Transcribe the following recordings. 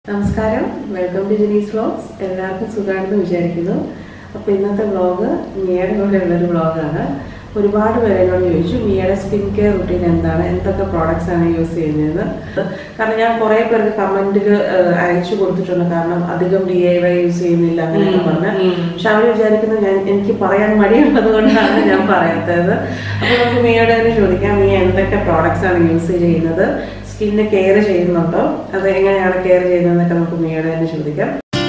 നമസ്കാരം welcome to ജെനീസ് vlogs എല്ലാവർക്കും സുഖമാണെന്ന് വിചാരിക്കുന്നു അപ്പോൾ ഇന്നത്തെ വ്ളോഗ് മിയയുടെ കൂടെയുള്ളൊരു വ്ളോഗാണ് ഒരുപാട് പേര് എന്നോട് ചോദിച്ചു മിയയുടെ സ്കിൻ കെയർ റുട്ടീൻ എന്താണ് എന്തൊക്കെ പ്രോഡക്റ്റ്സ് ആണ് യൂസ് ചെയ്യുന്നത് കാരണം ഞാൻ കുറേ പേർക്ക് കമൻറ്റിൽ അയച്ചു കൊടുത്തിട്ടുണ്ട് കാരണം അധികം ഡി ഐ വൈ യൂസ് ചെയ്യുന്നില്ല അങ്ങനെയൊക്കെ പറഞ്ഞ് പക്ഷെ അവർ വിചാരിക്കുന്നത് ഞാൻ എനിക്ക് പറയാൻ മടിയുള്ളത് കൊണ്ടാണ് ഞാൻ പറയാത്തത് അപ്പോൾ നമുക്ക് മിയയുടെ തന്നെ ചോദിക്കാം മിയ എന്തൊക്കെ പ്രോഡക്റ്റ്സ് ആണ് യൂസ് ചെയ്യുന്നത് സ്കിന്നെ കെയർ ചെയ്യുന്നുണ്ടോ അത് എങ്ങനെയാണ് കെയർ ചെയ്യുന്നതെന്നൊക്കെ നമുക്ക് മിയയുടെ തന്നെ ചോദിക്കാം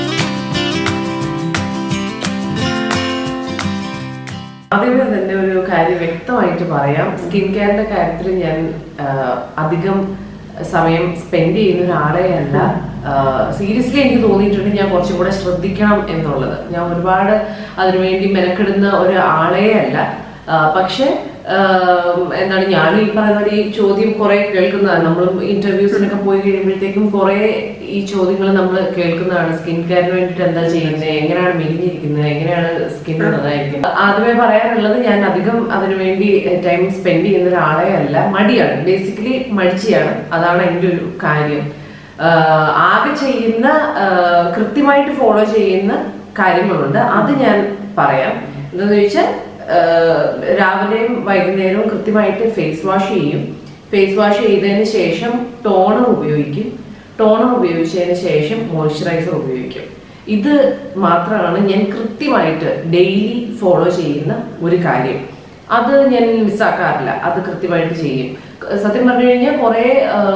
ആദ്യമേ തന്നെ ഒരു കാര്യം വ്യക്തമായിട്ട് പറയാം സ്കിൻ കെയറിന്റെ കാര്യത്തിൽ ഞാൻ ആ, അധികം സമയം സ്പെൻഡ് ചെയ്യുന്ന ഒരാളെ അല്ല സീരിയസ്ലി എനിക്ക് തോന്നിയിട്ടുണ്ട് ഞാൻ കുറച്ചും കൂടെ ശ്രദ്ധിക്കണം എന്നുള്ളത് ഞാൻ ഒരുപാട് അതിനുവേണ്ടി മെനക്കെടുന്ന ഒരു ആളെ അല്ല ആ, പക്ഷെ ആ, എന്താണ് ഞാൻ ഈ പറയുന്ന പോലെ ഈ ചോദ്യം കുറെ കേൾക്കുന്നതാണ് നമ്മൾ ഇന്റർവ്യൂസിനൊക്കെ പോയി കഴിയുമ്പോഴത്തേക്കും കുറെ ഈ ചോദ്യങ്ങൾ നമ്മൾ കേൾക്കുന്നതാണ് സ്കിൻ കെയറിന് വേണ്ടിയിട്ട് എന്താ ചെയ്യുന്നത് എങ്ങനെയാണ് മെലിഞ്ഞിരിക്കുന്നത് എങ്ങനെയാണ് സ്കിൻ നന്നായിരിക്കുന്നത് ആദ്യമേ പറയാനുള്ളത് ഞാൻ അധികം അതിനുവേണ്ടി ടൈം സ്പെൻഡ് ചെയ്യുന്ന ഒരാളെ അല്ല മടിയാണ് ബേസിക്കലി മടിച്ചിയാണ് അതാണ് എൻ്റെ ഒരു കാര്യം ആഹ് ആകെ ചെയ്യുന്ന ആഹ് കൃത്യമായിട്ട് ഫോളോ ചെയ്യുന്ന കാര്യങ്ങളുണ്ട് അത് ഞാൻ പറയാം എന്താണെന്ന് ചോദിച്ചാൽ ആഹ് രാവിലെയും വൈകുന്നേരവും കൃത്യമായിട്ട് ഫേസ് വാഷ് ചെയ്യും ഫേസ് വാഷ് ചെയ്തതിന് ശേഷം ടോണർ ഉപയോഗിക്കും ടോണർ ഉപയോഗിച്ചതിന് ശേഷം മോയ്സ്ചറൈസർ ഉപയോഗിക്കും ഇത് മാത്രമാണ് ഞാൻ കൃത്യമായിട്ട് ഡെയിലി ഫോളോ ചെയ്യുന്ന ഒരു കാര്യം അത് ഞാൻ മിസ്സാക്കാറില്ല അത് കൃത്യമായിട്ട് ചെയ്യും സത്യം പറഞ്ഞു കഴിഞ്ഞാൽ കുറെ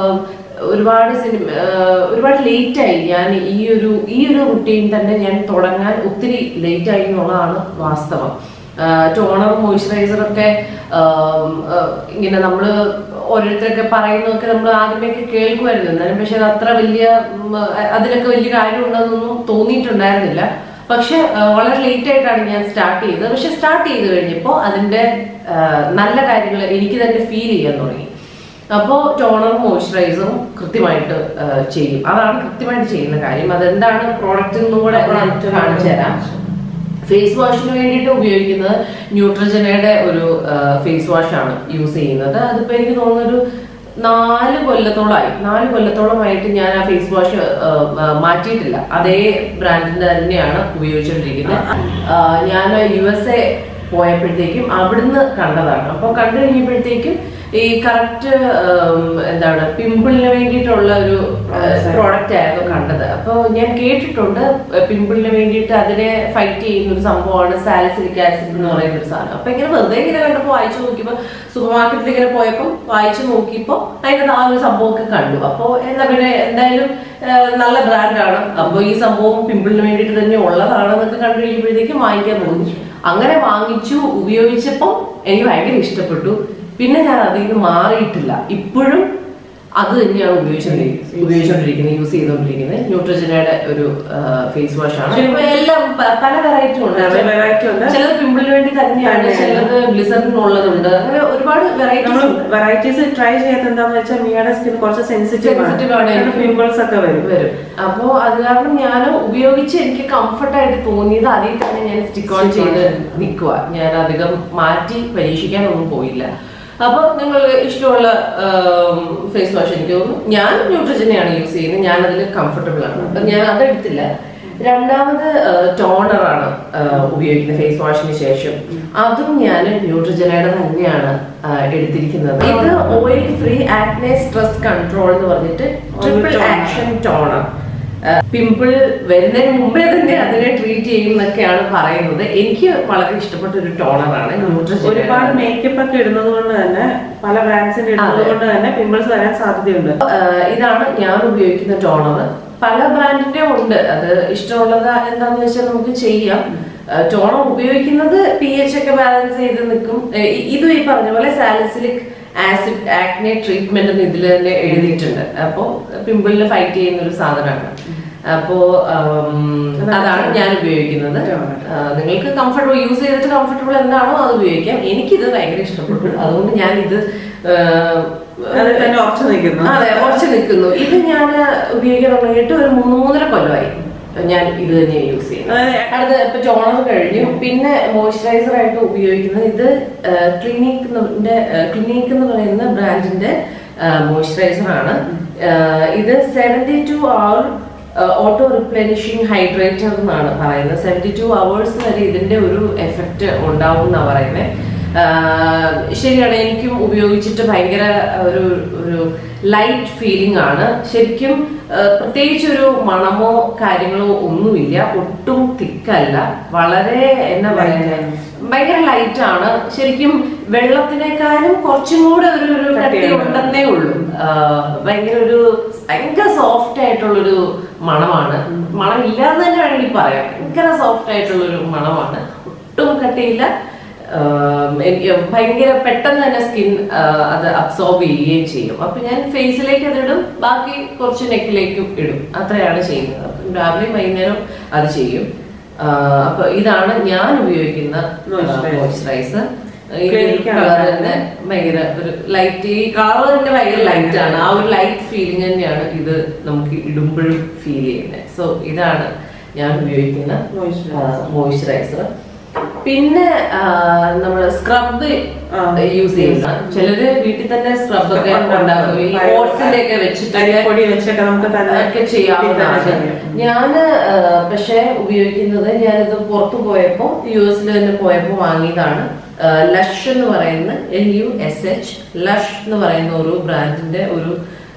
ഒരുപാട് സിനിമ ഒരുപാട് ലേറ്റ് ആയി ഞാൻ ഈ ഒരു ഈ ഒരു റുട്ടീൻ തന്നെ ഞാൻ തുടങ്ങാൻ ഒത്തിരി ലേറ്റ് ആയി എന്നുള്ളതാണ് വാസ്തവം ടോണർ മോയ്സ്ചറൈസർ ഒക്കെ ആം, ആ, ഇങ്ങനെ നമ്മൾ ഓരോരുത്തരൊക്കെ പറയുന്നതൊക്കെ നമ്മൾ ആദ്യമൊക്കെ കേൾക്കുമായിരുന്നു എന്നാലും പക്ഷെ അത് അത്ര വലിയ ഉം, അ- അതിനൊക്കെ വലിയ കാര്യമുണ്ടെന്നൊന്നും തോന്നിയിട്ടുണ്ടായിരുന്നില്ല പക്ഷെ ആ, വളരെ ലേറ്റ് ആയിട്ടാണ് ഞാൻ സ്റ്റാർട്ട് ചെയ്തത് പക്ഷെ സ്റ്റാർട്ട് ചെയ്ത് കഴിഞ്ഞപ്പോൾ അതിന്റെ ആ, നല്ല കാര്യങ്ങൾ എനിക്ക് തന്നെ ഫീൽ ചെയ്യാൻ തുടങ്ങി അപ്പോൾ ടോണറും മോയ്സ്ചറൈസറും കൃത്യമായിട്ട് ആ, ചെയ്യും അതാണ് കൃത്യമായിട്ട് ചെയ്യുന്ന കാര്യം അതെന്താണ് പ്രോഡക്റ്റ് എന്നും കൂടെ ഞാൻ കാണിച്ചു തരാം ഫേസ് വാഷിന് വേണ്ടിയിട്ട് ഉപയോഗിക്കുന്നത് ന്യൂട്രജനയുടെ ഒരു ഫേസ് വാഷ് ആണ് യൂസ് ചെയ്യുന്നത് അതിപ്പോ എനിക്ക് തോന്നുന്നു ഒരു നാല് കൊല്ലത്തോളമായി നാല് കൊല്ലത്തോളമായിട്ട് ഞാൻ ആ ഫേസ് വാഷ് മാറ്റിയിട്ടില്ല അതേ ബ്രാൻഡിന്റെ തന്നെയാണ് ഉപയോഗിച്ചുകൊണ്ടിരിക്കുന്നത് ആ, ഞാൻ യു എസ് എ പോയപ്പോഴത്തേക്കും അവിടുന്ന് കണ്ടതാണ് അപ്പോൾ കണ്ടു കഴിഞ്ഞപ്പോഴത്തേക്കും ഈ കറക്റ്റ് എന്താണ് പിമ്പിളിന് വേണ്ടിയിട്ടുള്ള ഒരു പ്രോഡക്റ്റ് ആയിരുന്നു കണ്ടത് അപ്പോൾ ഞാൻ കേട്ടിട്ടുണ്ട് പിമ്പിളിന് വേണ്ടിയിട്ട് അതിനെ ഫൈറ്റ് ചെയ്യുന്ന ഒരു സംഭവമാണ് സാലിസിലിക് ആസിഡ് എന്ന് പറയുന്ന ഒരു സാധനം അപ്പൊ ഇങ്ങനെ വെറുതെ ഇങ്ങനെ കണ്ടപ്പോൾ വായിച്ചു നോക്കിയപ്പോൾ സൂപ്പർ മാർക്കറ്റിൽ ഇങ്ങനെ പോയപ്പോൾ വായിച്ചു നോക്കിയപ്പോൾ അതിന്റെ ആ ഒരു സംഭവമൊക്കെ കണ്ടു അപ്പോൾ എന്താ പിന്നെ എന്തായാലും ആ, നല്ല ബ്രാൻഡാണ് അപ്പോൾ ഈ സംഭവം പിമ്പിളിന് വേണ്ടിയിട്ട് തന്നെ ഉള്ളതാണെന്നൊക്കെ കണ്ടു കഴിയുമ്പോഴത്തേക്കും വാങ്ങിക്കാൻ തോന്നി അങ്ങനെ വാങ്ങിച്ചു ഉപയോഗിച്ചപ്പോൾ എനിക്ക് ഭയങ്കര ഇഷ്ടപ്പെട്ടു പിന്നെ ഞാൻ അതിൽ നിന്ന് മാറിയിട്ടില്ല ഇപ്പോഴും അത് തന്നെയാണ് ഉപയോഗിച്ചുകൊണ്ടിരിക്കുന്നത് ഉപയോഗിച്ചുകൊണ്ടിരിക്കുന്നത് യൂസ് ചെയ്തുകൊണ്ടിരിക്കുന്നത് ന്യൂട്രജനയുടെ ഒരു ഫേസ് വാഷ് ആണ് ഇപ്പൊ എല്ലാം പ- പല വെറൈറ്റി ഉണ്ട് പല variety ഉണ്ട്. ചിലത് പിമ്പിളിന് വേണ്ടി തന്നെയാണ് ചിലത് ഗ്ലിസറിനുള്ളതുണ്ട് അങ്ങനെ ഒരുപാട് നമ്മൾ വെറൈറ്റീസ് വെറൈറ്റീസ് ട്രൈ ചെയ്യാത്ത എന്താന്ന് വെച്ചാൽ മിയയുടെ സ്കിൻ കുറച്ച് സെൻസിറ്റീവ് Sensitive ആണ്. ആണ് പിമ്പിൾസ് ഒക്കെ വരും വരും അപ്പോ അത് കാരണം ഞാൻ ഉപയോഗിച്ച് എനിക്ക് കംഫർട്ട് ആയിട്ട് തോന്നിയത് അതിൽ തന്നെ ഞാൻ സ്റ്റിക്ക് ഓൺ ചെയ്ത് നിൽക്കുക ഞാൻ അധികം മാറ്റി പരീക്ഷിക്കാനൊന്നും പോയില്ല അപ്പൊ നിങ്ങൾ ഇഷ്ടമുള്ള ഫേസ് വാഷ് എനിക്ക് തോന്നുന്നു ഞാൻ ന്യൂട്രജനെയാണ് യൂസ് ചെയ്യുന്നത് ഞാൻ അതിൽ കംഫർട്ടബിൾ ആണ് അപ്പൊ ഞാൻ അതെടുത്തില്ല രണ്ടാമത് ടോണർ ആണ് ആ, ഉപയോഗിക്കുന്നത് ഫേസ് വാഷിന് ശേഷം അതും ഞാൻ ന്യൂട്രജനയുടെ തന്നെയാണ് ആ, എടുത്തിരിക്കുന്നത് ഇത് oil free acne stress control എന്ന് പറഞ്ഞിട്ട് ട്രിപ്പിൾ ആക്ഷൻ ടോണർ പിമ്പിൾ വരുന്നതിന് മുമ്പേ തന്നെ അതിനെ ട്രീറ്റ് ചെയ്യും എന്നൊക്കെയാണ് പറയുന്നത് എനിക്ക് വളരെ ഇഷ്ടപ്പെട്ട ഒരു ടോണറാണ് ന്യൂട്രജൻ ഒരുപാട് മേക്കപ്പ് ഒക്കെ ഇടുന്നത് കൊണ്ട് തന്നെ പല ബ്രാൻഡ്സിന്റെ ഇടുന്നത് കൊണ്ട് തന്നെ പിമ്പിൾസ് വരാൻ സാധ്യതയുണ്ട് ആഹ് ഇതാണ് ഞാൻ ഉപയോഗിക്കുന്ന ടോണർ പല ബ്രാൻഡിന്റെ ഉണ്ട് അത് ഇഷ്ടമുള്ളത് എന്താണെന്ന് വെച്ചാൽ നമുക്ക് ചെയ്യാം ടോണർ ഉപയോഗിക്കുന്നത് പി എച്ച് ഒക്കെ ബാലൻസ് ചെയ്ത് നിൽക്കും ഏഹ് ഇ- ഇതും ഈ പറഞ്ഞ പോലെ സാലിസിലിക് ആസിഡ് ആക്നെ ട്രീറ്റ്മെന്റ് എന്ന് ഇതിൽ തന്നെ എഴുതിയിട്ടുണ്ട് അപ്പോൾ പിമ്പിളിന് ഫൈറ്റ് ചെയ്യുന്ന ഒരു സാധനമാണ് അപ്പോ ആം, അതാണ് ഞാൻ ഉപയോഗിക്കുന്നത് ആഹ് നിങ്ങൾക്ക് കംഫർട്ടബിൾ യൂസ് ചെയ്തിട്ട് കംഫർട്ടബിൾ എന്താണോ അത് ഉപയോഗിക്കാം എനിക്കിത് ഭയങ്കര ഇഷ്ടപ്പെട്ടു അതുകൊണ്ട് ഞാൻ ഇത് അതിൽ തന്നെ ഉറച്ചു നിൽക്കുന്നു അതെ കുറച്ച് നിൽക്കുന്നു ഇത് ഞാൻ ഉപയോഗിക്കാൻ തുടങ്ങിയിട്ട് ഒരു മൂന്ന് മൂന്നര കൊല്ലമായി ഞാൻ ഇത് തന്നെ യൂസ് ചെയ്യുന്നത് അതായത് അടുത്ത ഇപ്പൊ ടോണർ കഴിഞ്ഞു പിന്നെ മോയ്സ്ചറൈസർ ആയിട്ട് ഉപയോഗിക്കുന്നത് ഇത് ക്ലിനിക് ക്ലിനിക് എന്ന് പറയുന്ന ബ്രാൻഡിന്റെ മോയ്സ്ചറൈസർ ആണ് ആ, ഇത് seventy two hour auto replenishing hydrator എന്നാണ് പറയുന്നത് സെവൻറ്റി ടു അവേഴ്സ് വരെ ഇതിന്റെ ഒരു എഫക്റ്റ് ഉണ്ടാവും എന്നാണ് പറയുന്നത് ശരിയാണ് എനിക്കും ഉപയോഗിച്ചിട്ട് ഭയങ്കര ഒരു ഒരു ലൈറ്റ് ഫീലിംഗ് ആണ് ശരിക്കും ആ, പ്രത്യേകിച്ച് ഒരു മണമോ കാര്യങ്ങളോ ഒന്നുമില്ല ഒട്ടും തിക്കല്ല വളരെ എന്നാ പറയുന്നത് ഭയങ്കര ലൈറ്റ് ആണ് ശരിക്കും വെള്ളത്തിനേക്കാളും കുറച്ചും കൂടെ ഒരു ഒരു കട്ടി കട്ടിയാണ്. ഉണ്ടെന്നേ ഉള്ളൂ ആ, ഭയങ്കര ഒരു ഭയങ്കര സോഫ്റ്റ് ആയിട്ടുള്ളൊരു മണമാണ് മണം ഇല്ലാന്ന് തന്നെ വേണമെങ്കിൽ പറയാം ഭയങ്കര സോഫ്റ്റ് ആയിട്ടുള്ളൊരു മണമാണ് ഒട്ടും കട്ടിയില്ല ആം, എനിക്ക് ഭയങ്കര പെട്ടെന്ന് തന്നെ സ്കിൻ അത് അബ്സോർബ് ചെയ്യുകയും ചെയ്യും അപ്പൊ ഞാൻ ഫേസിലേക്ക് അത് ഇടും ബാക്കി കുറച്ച് നെക്കിലേക്കും ഇടും അത്രയാണ് ചെയ്യുന്നത് അപ്പം രാവിലെയും വൈകുന്നേരം അത് ചെയ്യും ആ, അപ്പൊ ഇതാണ് ഞാൻ ഉപയോഗിക്കുന്ന Moisturizer. മോയ്സ്ചറൈസർ എനിക്കാണ് കളർ തന്നെ ഭയങ്കര ഒരു ലൈറ്റ് ഈ കളർ തന്നെ ഭയങ്കര ലൈറ്റ് ആണ് ആ ഒരു ലൈറ്റ് ഫീലിംഗ് തന്നെയാണ് ഇത് നമുക്ക് ഇടുമ്പോഴും ഫീൽ ചെയ്യുന്നത് സോ ഇതാണ് ഞാൻ ഉപയോഗിക്കുന്ന Moisturizer. മോയ്സ്ചറൈസർ പിന്നെ നമ്മൾ സ്ക്രബ് ആ. യൂസ് ചെയ്യുന്ന ചിലര് വീട്ടിൽ തന്നെ സ്ക്രബ് ഒക്കെ ഉണ്ടാക്കും ഈ പയർ- ഓട്സിന്റെ ഒക്കെ വെച്ചിട്ട് അരിപ്പൊടി വെച്ചൊക്കെ നമുക്ക് തന്നെ ഒക്കെ വീട്ടിൽ ചെയ്യാവുന്നതാണ് തന്നെ ചെയ്യാം. ഞാന് പക്ഷെ ഉപയോഗിക്കുന്നത് ഞാനിത് പുറത്തു പോയപ്പോ യു എസിൽ തന്നെ പോയപ്പോ വാങ്ങിയതാണ് ലഷ് എന്ന് പറയുന്ന L U S H Lush എന്ന് പറയുന്ന ഒരു ബ്രാൻഡിന്റെ ഒരു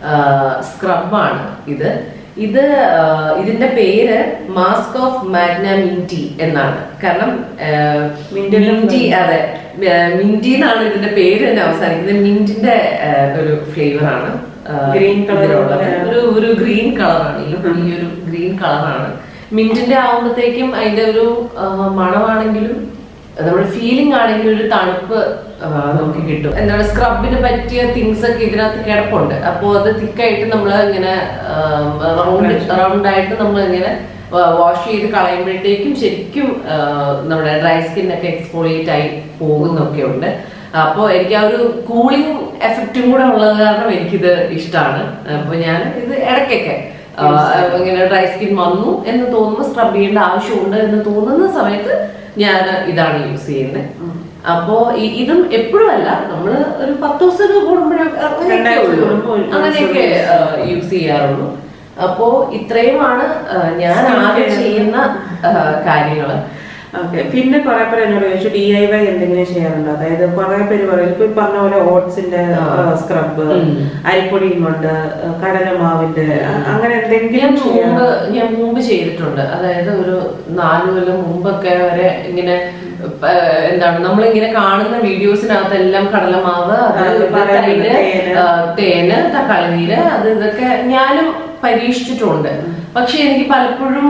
സ്ക്രബാണ് ഇത് ഇത് ആ, ഇതിന്റെ പേര് മാസ്ക് ഓഫ് മാഗ്ന മിന്റി എന്നാണ് കാരണം Mint ന്റെ മിന്റി അതെ മിന്റി എന്നാണ് ഇതിന്റെ പേര് തന്നെ അവസാനിക്കുന്നത് മിന്റിന്റെ ആ, ഒരു ഫ്ലേവർ ആണ് ആ, Green colour ഇതിലുള്ളത്. പോലെയാണ്. ഒരു ഒരു ഗ്രീൻ കളറാണ് ഈ ഈ ഒരു ഗ്രീൻ കളറാണ് മിന്റിന്റെ ആവുമ്പോഴത്തേക്കും അതിന്റെ ഒരു ആ, മണമാണെങ്കിലും നമ്മുടെ ഫീലിംഗ് ആണെങ്കിലും ഒരു തണുപ്പ് ആ, നമുക്ക് കിട്ടും എന്താണ് സ്ക്രബിന് പറ്റിയ തിങ്സ് ഒക്കെ ഇതിനകത്ത് കിടപ്പുണ്ട് അപ്പോൾ അത് തിക്കായിട്ട് നമ്മൾ ഇങ്ങനെ റൗണ്ട് റൗണ്ട് ആയിട്ട് നമ്മൾ ഇങ്ങനെ വാഷ് ചെയ്ത് കളയുമ്പോഴത്തേക്കും ശരിക്കും ആ, നമ്മുടെ ഡ്രൈ സ്കിന്നൊക്കെ എക്സ്പോളിയേറ്റ് ആയി പോകുന്നൊക്കെ ഉണ്ട് അപ്പോൾ എനിക്ക് ആ ഒരു കൂളിംഗ് എഫക്റ്റും കൂടെ ഉള്ളത് കാരണം എനിക്കിത് ഇഷ്ടമാണ് അപ്പോൾ ഞാൻ ഇത് ഇടയ്ക്കൊക്കെ ആ, ഇങ്ങനെ ഡ്രൈ സ്കിൻ വന്നു എന്ന് തോന്നുമ്പോൾ സ്ക്രബ് ചെയ്യേണ്ട ആവശ്യമുണ്ട് എന്ന് തോന്നുന്ന സമയത്ത് ഞാൻ ഇതാണ് യൂസ് ചെയ്യുന്നത് അപ്പോ ഈ- ഇതും എപ്പോഴും അല്ല നമ്മൾ ഒരു പത്ത് ദിവസം കൂടുമ്പോഴൊക്കെ അങ്ങനെയൊക്കെ രണ്ടാഴ്ച ഉള്ളൂ. കൂടുമ്പോൾ ഒരു അങ്ങനെയൊക്കെ യൂസ് ചെയ്യാറുള്ളൂ അപ്പോ ഇത്രയുമാണ് ആ, ഞാൻ ആകെ ചെയ്യുന്ന കാര്യങ്ങൾ ഓക്കെ പിന്നെ കുറെ പേര് എന്നോട് ചോദിച്ചു ഡി ഐ വൈ എന്തെങ്കിലും ചെയ്യാറുണ്ടോ അതായത് കുറെ പേര് പറയും ഇപ്പൊ ഈ പറഞ്ഞ പോലെ ഓട്സിന്റെ ആ. സ്ക്രബ് ഉം. അരിപ്പൊടിയും കൊണ്ട് കടലമാവിന്റെ അ- അങ്ങനെ ഞാൻ എന്തെങ്കിലും മുമ്പ് ചെയ്യാറുണ്ടോ? ഞാൻ മുമ്പ് ചെയ്തിട്ടുണ്ട് അതായത് ഒരു നാല് കൊല്ലം മുമ്പൊക്കെ വരെ ഇങ്ങനെ പ- എന്താണ് നമ്മളിങ്ങനെ കാണുന്ന വീഡിയോസിനകത്തെല്ലാം കടലമാവ് അത് ആ, ഇത് പറയുന്നത് തൈര് തേന്. ആ, തേന് തക്കാളി നീര് അത് ഇതൊക്കെ ഞാനും പരീക്ഷിച്ചിട്ടുണ്ട് പക്ഷെ എനിക്ക് പലപ്പോഴും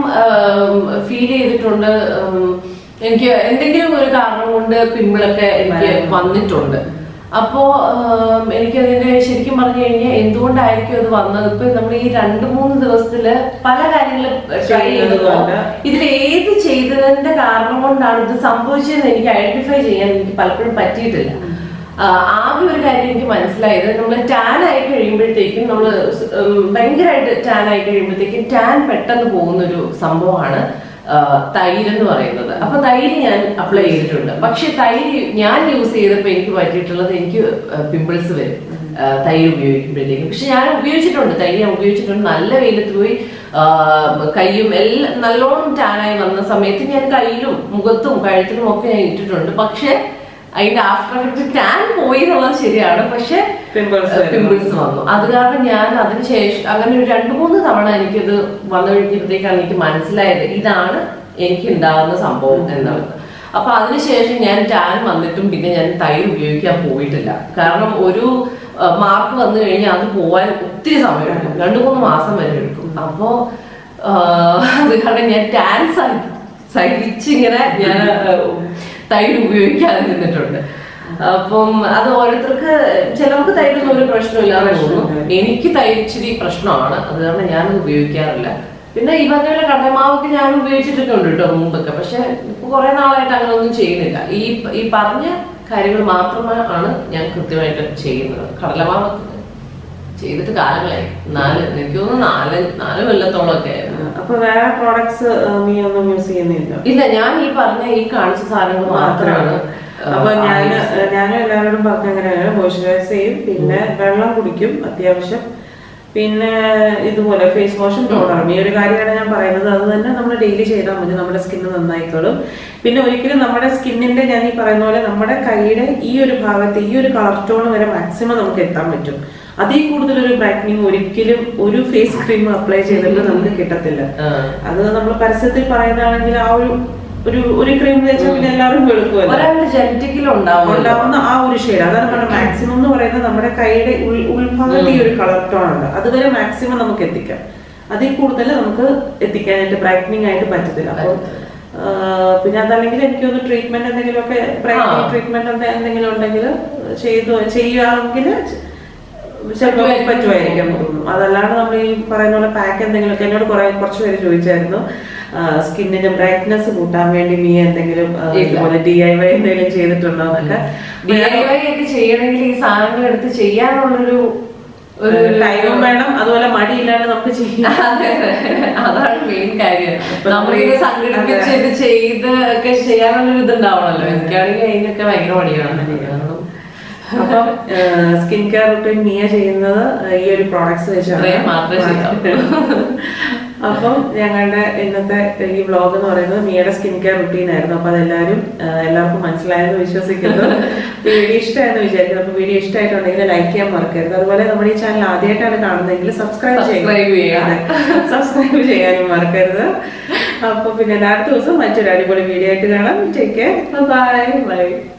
ഫീൽ ചെയ്തിട്ടുണ്ട് ഉം, എനിക്ക് എന്തെങ്കിലും ഒരു കാരണം കൊണ്ട് പിമ്പിളൊക്കെ എനിക്ക് വരുന്നു. വന്നിട്ടുണ്ട് അപ്പോ ഉം, എനിക്കതിന്റെ ശരിക്കും പറഞ്ഞു കഴിഞ്ഞാൽ എന്തുകൊണ്ടായിരിക്കും അത് വന്നത് ഇപ്പൊ നമ്മൾ ഈ രണ്ട് മൂന്ന് ദിവസത്തില് പല കാര്യങ്ങളും ട്രൈ ചെയ്യുന്നത് ചെയ്തപ്പോ കൊണ്ട് ഇതിൽ ഏത് ചെയ്തതിന്റെ കാരണം കൊണ്ടാണ് ഇത് സംഭവിച്ചതെന്ന് എനിക്ക് ഐഡന്റിഫൈ ചെയ്യാൻ എനിക്ക് പലപ്പോഴും പറ്റിയിട്ടില്ല ആ, ആകെ ഒരു കാര്യം എനിക്ക് മനസ്സിലായത് നമ്മൾ ടാൻ ആയി കഴിയുമ്പോഴത്തേക്കും നമ്മൾ ഭയങ്കരമായിട്ട് ടാൻ ആയി കഴിയുമ്പോഴത്തേക്കും ടാൻ പെട്ടെന്ന് പോകുന്ന ഒരു സംഭവമാണ് ആ, തൈര് എന്ന് പറയുന്നത് അപ്പൊ തൈര് ഞാൻ അപ്ലൈ ചെയ്തിട്ടുണ്ട് പക്ഷെ തൈര് ഞാൻ യൂസ് ചെയ്തപ്പോൾ എനിക്ക് പറ്റിയിട്ടുള്ളത് എനിക്ക് പിമ്പിൾസ് വരും ആ, തൈര് ഉപയോഗിക്കുമ്പോഴത്തേക്കും പക്ഷെ ഞാൻ ഉപയോഗിച്ചിട്ടുണ്ട് തൈര് ഞാൻ ഉപയോഗിച്ചിട്ടുണ്ട് നല്ല വെയിലത്ത് പോയി ആ, കൈയും എല്ലാം നല്ലോണം ടാനായി വന്ന സമയത്ത് ഞാൻ കയ്യിലും മുഖത്തും കഴുത്തിലും ഒക്കെ ഞാൻ ഇട്ടിട്ടുണ്ട് പക്ഷെ അതിന്റെ ആഫ്റ്റർ എഫക്ട് ടാൻ പോയി എന്നുള്ളത് ശരിയാണ് പക്ഷെ Pimples വരുന്നു. പിമ്പിൾസ് വന്നു അത് കാരണം ഞാൻ അതിനുശേഷം അങ്ങനെ ഒരു രണ്ട് മൂന്ന് തവണ എനിക്കത് വന്നു കഴിഞ്ഞപ്പോഴത്തേക്കാണ് എനിക്ക് മനസ്സിലായത് ഇതാണ് എനിക്ക് ഉണ്ടാകുന്ന സംഭവം എന്നുള്ളത് അപ്പൊ അതിനുശേഷം ഞാൻ ടാൻ വന്നിട്ടും പിന്നെ ഞാൻ തൈര് ഉപയോഗിക്കാൻ പോയിട്ടില്ല കാരണം ഒരു മാർക്ക് വന്നു കഴിഞ്ഞാൽ അത് പോവാൻ ഒത്തിരി സമയം എടുക്കും രണ്ടു മൂന്ന് മാസം വരെ എടുക്കും അപ്പോ ആ, അത് കാരണം ഞാൻ ടാൻ സഹി- സഹിച്ചിങ്ങനെ ഞാൻ ആ, തൈര് ഉപയോഗിക്കാതെ നിന്നിട്ടുണ്ട് അപ്പം അത് ഓരോരുത്തർക്ക് ചിലർക്ക് തൈരൊന്നും ഒരു പ്രശ്നമില്ലാന്ന് തോന്നുന്നു പ്രശ്നമില്ല. എനിക്ക് തൈര് ഇച്ചിരി പ്രശ്നമാണ് അത് കാരണം ഞാനത് ഉപയോഗിക്കാറില്ല പിന്നെ ഈ പറഞ്ഞ പോലെ കടലമാവൊക്കെ ഞാൻ ഉപയോഗിച്ചിട്ടൊക്കെ ഉണ്ട് കേട്ടോ മുമ്പൊക്കെ പക്ഷെ ഇപ്പൊ കുറെ നാളായിട്ട് അങ്ങനെ ഒന്നും ചെയ്യുന്നില്ല ഈ ഈ പറഞ്ഞ കാര്യങ്ങൾ മാത്രമാണ് ഞാൻ കൃത്യമായിട്ട് ചെയ്യുന്നത് കടലമാവ് ചെയ്തിട്ട് കാലങ്ങളായി നാല് എനിക്ക് തോന്നുന്നു നാല് നാല് കൊല്ലത്തോളം ഒക്കെ ആയിരുന്നു അപ്പൊ വേറെ പ്രോഡക്ട്സ് നീ ഒന്നും യൂസ് ചെയ്യുന്നില്ല ഇല്ല ഞാൻ ഈ പറഞ്ഞ ഈ കാണിച്ച സാധനങ്ങൾ മാത്രമാണ് ആ, അപ്പൊ ഞാൻ use ഞാനും എല്ലാവരോടും പറഞ്ഞ അങ്ങനെയാണ് മോയ്സ്ചറൈസ് ചെയ്യും പിന്നെ വെള്ളം കുടിക്കും അത്യാവശ്യം പിന്നെ ഇതുപോലെ ഫേസ് വാഷും ടോണറും ഈ ഒരു കാര്യമാണ് ഞാൻ പറയുന്നത് അത് തന്നെ നമ്മൾ ഡെയിലി ചെയ്താൽ മതി നമ്മുടെ സ്കിന്ന് നന്നായിക്കോളും പിന്നെ ഒരിക്കലും നമ്മുടെ സ്കിന്നിന്റെ ഞാൻ ഈ പറയുന്ന പോലെ നമ്മുടെ കൈയുടെ ഈ ഒരു ഭാഗത്ത് ഈ ഒരു കളർ ടോൺ വരെ മാക്സിമം നമുക്ക് എത്താൻ പറ്റും അതിൽ കൂടുതൽ ഒരു ബ്രൈറ്റനിങ് ഒരിക്കലും ഒരു ഫേസ് ക്രീം അപ്ലൈ ചെയ്തിട്ട് നമുക്ക് കിട്ടത്തില്ല അത് നമ്മൾ പരസ്യത്തിൽ പറയുന്നതാണെങ്കിൽ ആ ഒരു ഒരു ഒരു ക്രീം തേച്ചാൽ പിന്നെ എല്ലാവരും വെളുക്കുമല്ലോ ഒരാളുടെ ജനറ്റിക്കലും ഉണ്ടാവും ഉണ്ടാവുന്ന ആ ഒരു ഷെയ്ഡ് അതാണ് നമ്മുടെ മാക്സിമം എന്ന് പറയുന്നത് നമ്മുടെ കൈയുടെ ഉൾ- ഉൾഭാഗത്ത് ഈ ഒരു കളർ ടോൺ ഉണ്ട് അതുവരെ മാക്സിമം നമുക്ക് എത്തിക്കാം അതിൽ കൂടുതൽ നമുക്ക് എത്തിക്കാനായിട്ട് ബ്രൈറ്റനിങ് ആയിട്ട് പറ്റത്തില്ല അപ്പോൾ പിന്നെ അതല്ലെങ്കിൽ എനിക്കൊന്ന് ട്രീറ്റ്മെന്റ് എന്തെങ്കിലുമൊക്കെ ബ്രൈറ്റനിങ് ട്രീറ്റ്മെന്റ് എന്തെങ്കിലും ഉണ്ടെങ്കിൽ ചെയ്തു ചെയ്യുകയാണെങ്കിൽ ചിലപ്പോൾ പറ്റുമായിരിക്കും തോന്നുന്നു അതല്ലാണ്ട് നമ്മൾ ഈ പറയുന്ന പോലെ പാക്ക് എന്തെങ്കിലുമൊക്കെ എന്നോട് കുറെ കുറച്ച് പേര് ചോദിച്ചായിരുന്നു സ്കിന്നിന്റെ ബ്രൈറ്റ്നെസ് കൂട്ടാൻ വേണ്ടി നീ എന്തെങ്കിലും ആ, ഇതുപോലെ ഡി ഐ വൈ എന്തെങ്കിലും ചെയ്തിട്ടുണ്ടോ എന്നൊക്കെ ഡി ഐ വൈ ഒക്കെ ചെയ്യണമെങ്കിൽ ഈ സാധനങ്ങൾ എടുത്ത് ചെയ്യാനുള്ളൊരു ഒരു ടൈമും വേണം അതുപോലെ മടിയില്ലാണ്ട് നമുക്ക് ചെയ്യാം അതെ, അതെ. അതാണ് മെയിൻ കാര്യം നമ്മളിത് സംഘടിപ്പിച്ച് ഇത് ചെയ്ത് ഒക്കെ ചെയ്യാനുള്ളൊരു ഇതുണ്ടാവണല്ലോ എനിക്കാണെങ്കിൽ അതിനൊക്കെ ഭയങ്കര മടിയാണ് കാരണം അപ്പം സ്കിൻ കെയർ റുട്ടീൻ മിയ ചെയ്യുന്നത് ഈ ഒരു പ്രോഡക്ട്സ് വെച്ചാണ് ഇത്രയും മാത്രമേ ചെയ്യാവൂ. അപ്പം ഞങ്ങളുടെ ഇന്നത്തെ ഈ വ്ളോഗ് എന്ന് പറയുന്നത് മിയയുടെ സ്കിൻ കെയർ റുട്ടീൻ ആയിരുന്നു അപ്പൊ അതെല്ലാവരും ആ, എല്ലാവർക്കും മനസ്സിലായെന്ന് വിശ്വസിക്കുന്നു വീഡിയോ ഇഷ്ടമായെന്ന് വിചാരിക്കുന്നു അപ്പൊ വീഡിയോ ഇഷ്ടമായിട്ടുണ്ടെങ്കിൽ ലൈക്ക് ചെയ്യാൻ മറക്കരുത് അതുപോലെ നമ്മുടെ ഈ ചാനൽ ആദ്യമായിട്ടാണ് കാണുന്നതെങ്കിൽ സബ്സ്ക്രൈബ് Subscribe ചെയ്യുക. സബ്സ്ക്രൈബ് ചെയ്യാനും മറക്കരുത് അപ്പൊ പിന്നെ അടുത്ത ദിവസം മറ്റൊരു അടിപൊളി വീഡിയോ ആയിട്ട് കാണാം ടേക്ക് കെയർ ബൈ ബൈ